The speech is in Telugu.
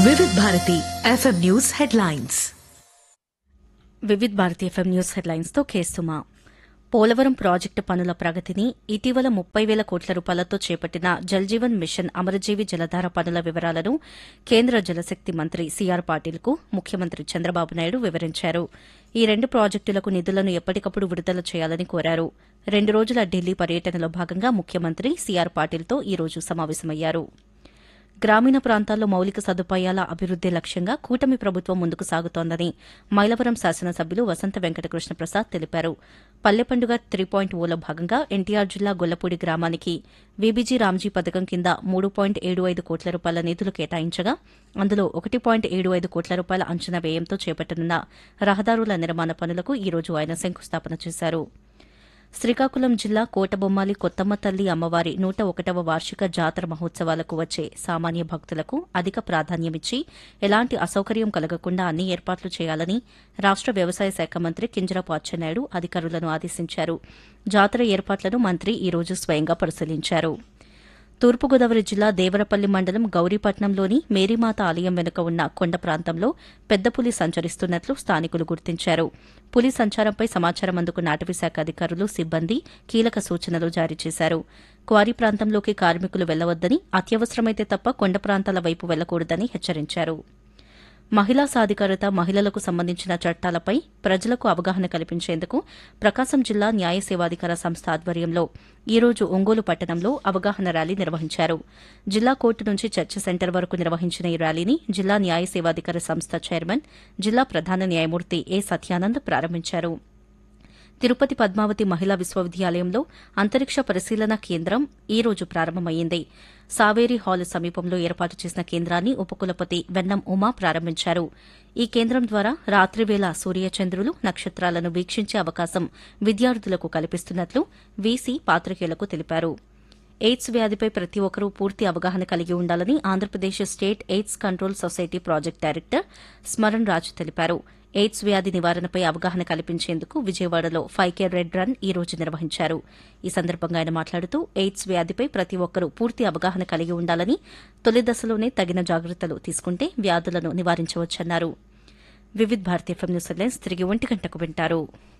Vividh Bharati FM news headlines Vividh Bharati FM news హెడ్లైన్స్తో కేసుమా పోలవరం ప్రాజెక్టు పనుల ప్రగతిని ఇటీవల ముప్పై వేల కోట్ల రూపాయలతో చేపట్టిన జల్జీవన్ మిషన్ అమరజీవి జలధార పనుల వివరాలను కేంద్ర జలశక్తి మంత్రి సీఆర్ పాటిల్కు ముఖ్యమంత్రి చంద్రబాబు నాయుడు వివరించారు ఈ రెండు ప్రాజెక్టులకు నిధులను ఎప్పటికప్పుడు విడుదల చేయాలని కోరారు రెండు రోజుల ఢిల్లీ పర్యటనలో భాగంగా ముఖ్యమంత్రి సీఆర్ పాటిల్తో ఈ రోజు సమావేశమయ్యారు గ్రామీణ ప్రాంతాల్లో మౌలిక సదుపాయాల అభివృద్దే లక్ష్యంగా కూటమి ప్రభుత్వం ముందుకు సాగుతోందని మైలవరం శాసనసభ్యులు వసంత వెంకటకృష్ణ ప్రసాద్ తెలిపారు పల్లె పండుగ త్రీ పాయింట్ ఓలో భాగంగా ఎన్టీఆర్ జిల్లా గొల్లపూడి గ్రామానికి వీబీజీ రామ్జీ పథకం కింద మూడు పాయింట్ ఏడు ఐదు కోట్ల రూపాయల నిధులు కేటాయించగా అందులో ఒకటి పాయింట్ ఏడు ఐదు కోట్ల రూపాయల అంచనా వ్యయంతో చేపట్టనున్న రహదారుల నిర్మాణ పనులకు ఈ రోజు ఆయన శంకుస్థాపన చేశారు శ్రీకాకుళం జిల్లా కోటబొమ్మాలి కొత్తమ్మ తల్లి అమ్మవారి నూట ఒకటవ వార్షిక జాతర మహోత్సవాలకు వచ్చే సామాన్య భక్తులకు అధిక ప్రాధాన్యమిచ్చి ఎలాంటి అసౌకర్యం కలగకుండా అన్ని ఏర్పాట్లు చేయాలని రాష్ట వ్యవసాయ శాఖ మంత్రి కింజరాపు అచ్చెన్నాయుడు అధికారులను ఆదేశించారు జాతర ఏర్పాట్లను మంత్రి ఈ రోజు స్వయంగా పరిశీలించారు తూర్పుగోదావరి జిల్లా దేవరపల్లి మండలం గౌరీపట్నంలోని మేరీమాత ఆలయం వెనుక ఉన్న కొండ ప్రాంతంలో పెద్ద పులి సంచరిస్తున్నట్లు స్థానికులు గుర్తించారు పులి సంచారంపై సమాచారం అందుకున్న అటవీశాఖ అధికారులు సిబ్బంది కీలక సూచనలు జారీ చేశారు క్వారీ ప్రాంతంలోకి కార్మికులు వెళ్లవద్దని అత్యవసరమైతే తప్ప కొండ ప్రాంతాల వైపు వెళ్లకూడదని హెచ్చరించారు మహిళా సాధికారత మహిళలకు సంబంధించిన చట్టాలపై ప్రజలకు అవగాహన కల్పించేందుకు ప్రకాశం జిల్లా న్యాయ సేవాధికార సంస్థ ఆధ్వర్యంలో ఈ రోజు ఒంగోలు పట్టణంలో అవగాహన ర్యాలీ నిర్వహించారు జిల్లా కోర్టు నుంచి చర్చ సెంటర్ వరకు నిర్వహించిన ఈ ర్యాలీని జిల్లా న్యాయ సేవాధికార సంస్థ చైర్మన్ జిల్లా ప్రధాన న్యాయమూర్తి ఏ సత్యానంద్ ప్రారంభించారు తిరుపతి పద్మావతి మహిళా విశ్వవిద్యాలయంలో అంతరిక్ష పరిశీలన కేంద్రం ఈ రోజు ప్రారంభమైంది సావేరి హాల్ సమీపంలో ఏర్పాటు చేసిన కేంద్రాన్ని ఉపకులపతి వెన్నం ఉమా ప్రారంభించారు ఈ కేంద్రం ద్వారా రాత్రివేళ సూర్యచంద్రులు నక్షత్రాలను వీక్షించే అవకాశం విద్యార్థులకు కల్పిస్తున్నట్లు వీసీ పాత్రికేయులకు తెలిపారు ఎయిడ్స్ వ్యాధిపై ప్రతి ఒక్కరూ పూర్తి అవగాహన కలిగి ఉండాలని Andhra Pradesh state AIDS control society project director Smaran Raj తెలిపారు ఎయిడ్స్ వ్యాధి నివారణపై అవగాహన కల్పించేందుకు విజయవాడలో ఫైవ్ కే రెడ్ రన్ ఈ రోజు నిర్వహించారు ఈ సందర్భంగా ఆయన మాట్లాడుతూ ఎయిడ్స్ వ్యాధిపై ప్రతి ఒక్కరూ పూర్తి అవగాహన కలిగి ఉండాలని తొలి దశలోనే తగిన జాగ్రత్తలు తీసుకుంటే వ్యాధులను నివారించవచ్చన్నారు Vividh Bharati FM news headlines తిరిగి ఒంటి గంటకు వింటారు